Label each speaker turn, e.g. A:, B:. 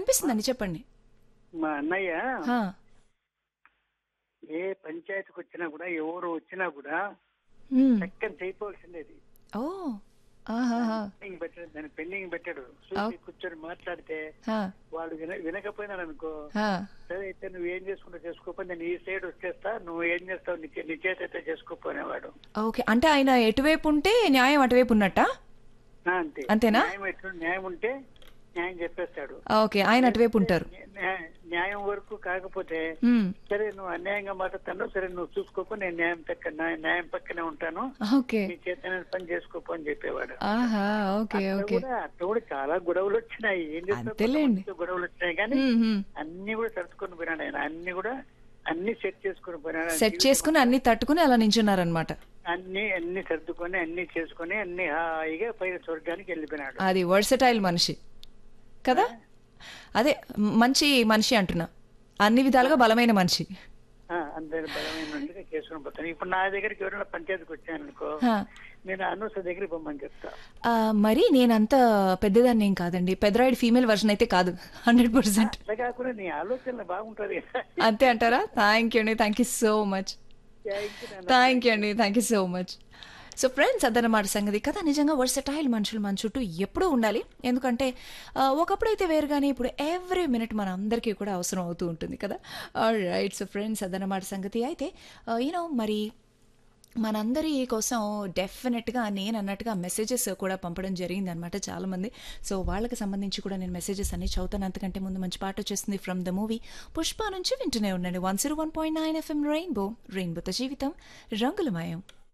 A: వినిపిస్తుందండి చెప్పండి
B: మా అన్నయ్య
A: హా,
B: ఏ పంచాయతీకి వచ్చినా కూడా ఎవరు వచ్చినా కూడా
A: మ్మ్.
B: చక్కని చేయవలసిందేది
A: ఓ ఆహాహా.
B: పెండింగ్ పెట్టాడు దాన్ని పెండింగ్ పెట్టాడు చూసి కూర్చొని మాట్లాడితే
A: హా,
B: వాడు విన వినకపోయినాడు అనుకో
A: హా.
B: సరే అయితే నువ్వు ఏం చేసుకుంటావు చేసుకోకపోతే నేను ఈ సైడ్ వచ్చేస్తా నువ్వు ఏం చేస్తావు నీ చే- నీ చేతి అయితే చేసుకోపోనేవాడు
A: ఓకే అంటే ఆయన ఎటువైపు ఉంటే న్యాయం అటువైపు ఉన్నట్టా
B: ఆ, అంతే
A: అంతేనా?
B: న్యాయం ఎట్లు న్యాయం ఉంటే న్యాయం చెప్పేస్తాడు
A: ఓకే ఆయన అటువైపు ఉంటారు
B: న్యా- న్యాయం వరకు కాకపోతే
A: మ్మ్.
B: సరే నువ్వు అన్యాయంగా మాట్లాడుతున్నావు సరే నువ్వు చూసుకోపో నేను న్యాయం పక్క నా- న్యాయం పక్కనే ఉంటాను
A: ఓకే
B: నీ చేతనే పని చేసుకోపో అని చెప్పేవాడు
A: ఆహా ఓకే
B: అట్లా
A: ఓకే
B: కూడా అట్లా కూడా చాలా గొడవలు వచ్చినాయి ఏం చేస్తావు
A: అంతేలేండి.
B: కొంతమందితో గొడవలు వచ్చినాయి కానీ
A: మ్మ్, మ్మ్.
B: అన్ని కూడా తడుచుకొని పోయినాడు ఆయన అన్ని కూడా అన్ని సెట్ చేసుకొని పోయినాడు ఆయన
A: సెట్
B: జీవితం
A: చేసుకుని అన్ని తట్టుకుని అలా నించున్నారనమాట
B: అన్ని అన్ని సర్దుకొని అన్ని చేసుకొని అన్ని హాయిగా పైన స్వర్గానికి వెళ్ళిపోయినాడు
A: అది వర్సటైల్ మనిషి కదా అదే మ- మంచి మనిషి అంటున్నా అన్ని విధాలుగా బలమైన మనిషి
B: ఆ, అందరి బలమైనట్టుగా చేసుకుని పోతాను ఇప్పుడు నా దగ్గరికి ఎవరైనా పంచాయతీకి వచ్చాను అనుకో
A: హా.
B: నేను అనూస దగ్గరికి పొమ్మని చెప్తా
A: ఆ, మరి నేనంత పెద్దదాన్ని ఏం కాదండి పెద్దరాయుడు ఫీమేల్ వర్షన్ అయితే కాదు హండ్రెడ్ పర్సెంట్
B: అట్లా కాకుండా నీ ఆలోచన బాగుంటది
A: అంతే అంటారా థ్యాంక్ యూ అండి thank you so much
B: Thank you నాన్న.
A: థ్యాంక్ యూ అండి thank you so much so friends అదనమాట సంగతి కదా నిజంగా వర్సటైల్ మనుషులు మన చుట్టూ ఎప్పుడూ ఉండాలి ఎందుకంటే ఆ, ఒకప్పుడైతే వేరు కానీ ఇప్పుడు ఎవ్రీ మినిట్ మన అందరికీ కూడా అవసరం అవుతూ ఉంటుంది కదా రైట్ సో ఫ్రెండ్స్ అదనమాట సంగతి అయితే యూనో మరి మనందరి కోసం డెఫినెట్గా నేను అన్నట్టుగా మెసేజెస్ కూడా పంపడం జరిగింది అనమాట చాలామంది సో వాళ్ళకి సంబంధించి కూడా నేను మెసేజెస్ అన్ని చదువుతాను అంతకంటే ముందు మంచి పాట వచ్చేస్తుంది ఫ్రమ్ ద మూవీ పుష్ప నుంచి వింటూనే ఉండండి one zero one point nine FM rainbow రెయిన్బోతో జీవితం రంగులమయం